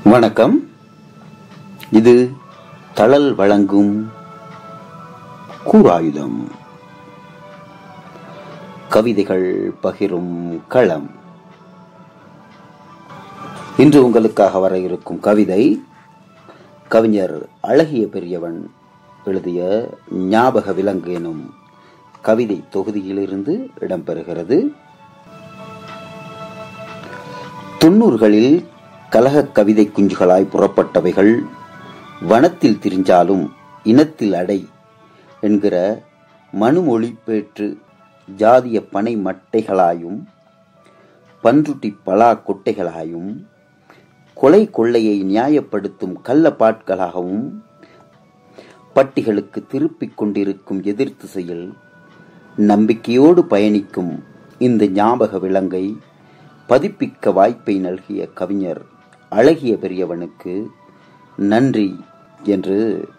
வணக்கம் இது தளல் வழங்கும் கூராயுதம் கவிதைகள் பகிரும் களம் இன்று உங்களுக்காக வர இருக்கும் கவிதை கவிஞர் அழகிய பெரியவன் எழுதிய ஞாபக விலங்கு எனும் கவிதை தொகுதியிலிருந்து இடம்பெறுகிறது தொன்னூறுகளில் கலகக் கவிதை குஞ்சுகளாய் புறப்பட்டவைகள் வனத்தில் திரிஞ்சாலும் இனத்தில் அடை என்கிற மனுமொழி பேற்று ஜாதிய பனை மட்டைகளாயும் பன்ருட்டி பலா கொட்டைகளாயும் கொலை கொள்ளையை நியாயப்படுத்தும் கள்ளப்பாட்களாகவும் பட்டிகளுக்கு திருப்பிக் கொண்டிருக்கும் எதிர் திசையில் நம்பிக்கையோடு பயணிக்கும் இந்த ஞாபக விலங்கை பதிப்பிக்க வாய்ப்பை நல்கிய கவிஞர் அழகிய பெரியவனுக்கு நன்றி என்று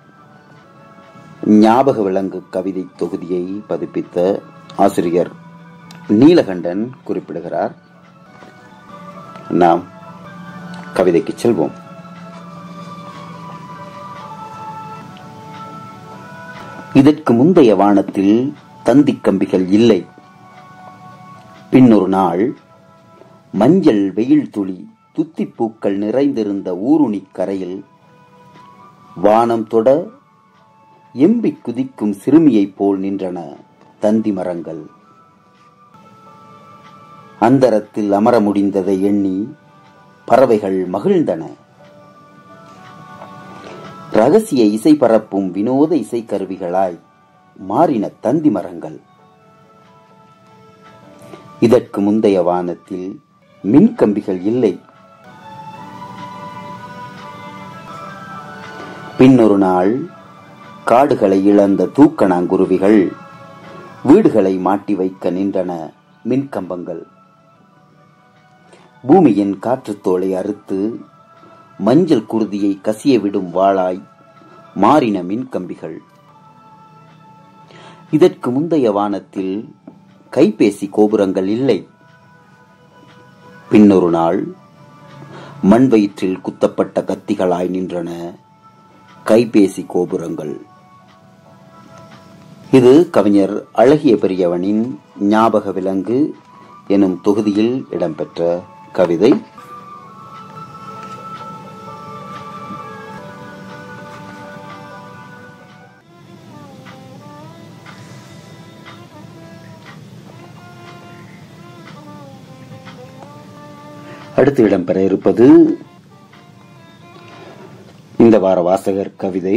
ஞாபக விலங்கு கவிதை தொகுதியை பதிப்பித்த ஆசிரியர் நீலகண்டன் குறிப்பிடுகிறார் நாம் கவிதைக்கு செல்வோம் இதற்கு முந்தைய வானத்தில் தந்தி கம்பிகள் இல்லை பின்னொரு நாள் மஞ்சள் வெயில் துளி துத்திப்பூக்கள் நிறைந்திருந்த ஊருணி கரையில் வானம் தொட எம்பி குதிக்கும் சிறுமியைப் போல் நின்றன தந்தி மரங்கள் அந்தரத்தில் அமர முடிந்ததை எண்ணி பறவைகள் மகிழ்ந்தன ரகசிய இசை பரப்பும் வினோத இசைக்கருவிகளாய் மாறின தந்தி மரங்கள் இதற்கு முந்தைய வானத்தில் மின்கம்பிகள் இல்லை பின்னொரு நாள் காடுகளை இழந்த தூக்கணாங்குருவிகள் வீடுகளை மாட்டி வைக்க நின்றன மின்கம்பங்கள் பூமியின் காற்றுத்தோலை அறுத்து மஞ்சள் குருதியை கசிய விடும் வாளாய் மாறின மின்கம்பிகள் இதற்கு முந்தைய வானத்தில் கைபேசி கோபுரங்கள் இல்லை பின்னொரு நாள் மண் வயிற்றில் குத்தப்பட்ட கத்திகளாய் நின்றன கைபேசி கோபுரங்கள் இது கவிஞர் அழகிய பெரியவனின் ஞாபக விலங்கு எனும் தொகுதியில் இடம்பெற்ற கவிதை அடுத்து இடம்பெற இருப்பது இந்த வார வாசகர் கவிதை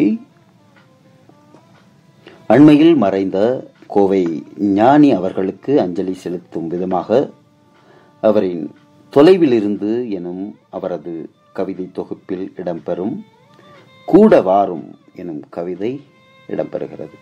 அண்மையில் மறைந்த கோவை ஞானி அவர்களுக்கு அஞ்சலி செலுத்தும் விதமாக அவரின் தொலைவில் இருந்து எனும் அவரது கவிதை தொகுப்பில் இடம்பெறும் கூட வாரும் எனும் கவிதை இடம்பெறுகிறது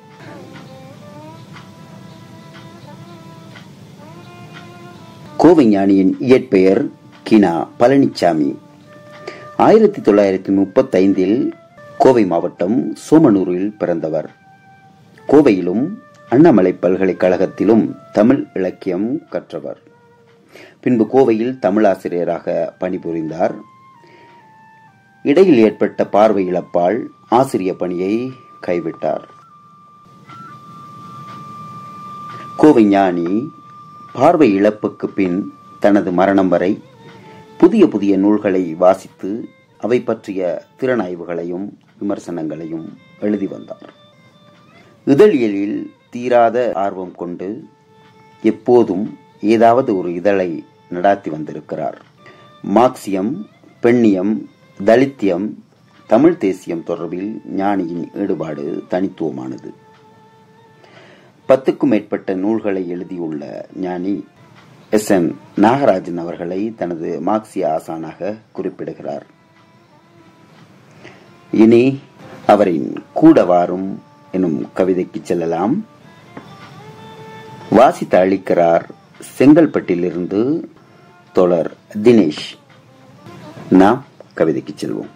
கோவை ஞானியின் இயற்பெயர் கினா பழனிசாமி ஆயிரத்தி தொள்ளாயிரத்தி முப்பத்தைந்தில் கோவை மாவட்டம் சோமனூரில் பிறந்தவர் கோவையிலும் அண்ணாமலை பல்கலைக்கழகத்திலும் தமிழ் இலக்கியம் கற்றவர் பின்பு கோவையில் தமிழாசிரியராக பணிபுரிந்தார் இடையில் ஏற்பட்ட பார்வை இழப்பால் ஆசிரிய பணியை கைவிட்டார் கோவை ஞானி பார்வை இழப்புக்கு பின் தனது மரணம் வரை புதிய புதிய நூல்களை வாசித்து அவை பற்றிய திறனாய்வுகளையும் விமர்சனங்களையும் எழுதி வந்தார் இதழியலில் தீராத ஆர்வம் கொண்டு எப்போதும் ஏதாவது ஒரு இதழை நடாத்தி வந்திருக்கிறார் மார்க்சியம் பெண்ணியம் தலித்தியம் தமிழ் தேசியம் தொடர்பில் ஞானியின் ஈடுபாடு தனித்துவமானது பத்துக்கும் மேற்பட்ட நூல்களை எழுதியுள்ள ஞானி எஸ் என் நாகராஜன் அவர்களை தனது மார்க்சிய ஆசானாக குறிப்பிடுகிறார் இனி அவரின் கூட வாரும் எனும் கவிதைக்கு செல்லலாம் வாசித்து அளிக்கிறார் செங்கல்பட்டிலிருந்து தோழர் தினேஷ் நாம் கவிதைக்கு செல்வோம்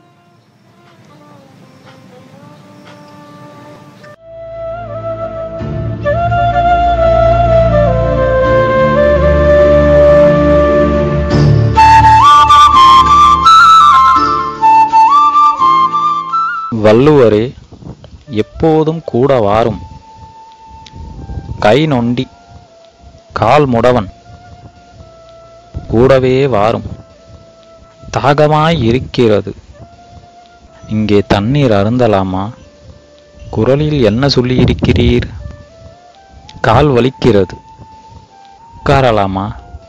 வள்ளுவரே எப்போதும் கூட வாரும் கை நொண்டி கால் முடவன் கூடவே வாரும் தாகமாய் இருக்கிறது இங்கே தண்ணீர் அருந்தலாமா குரலில் என்ன சொல்லியிருக்கிறீர் கால் வலிக்கிறது உட்காரலாமா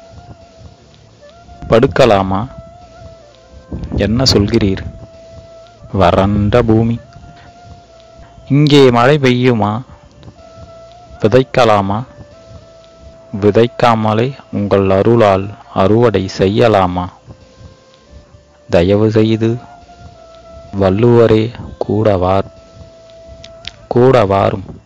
படுக்கலாமா என்ன சொல்கிறீர் வறண்ட பூமி இங்கே மழை பெய்யுமா விதைக்கலாமா விதைக்காமலே உங்கள் அருளால் அறுவடை செய்யலாமா தயவு செய்து வள்ளுவரே கூட வார் கூட வாரும்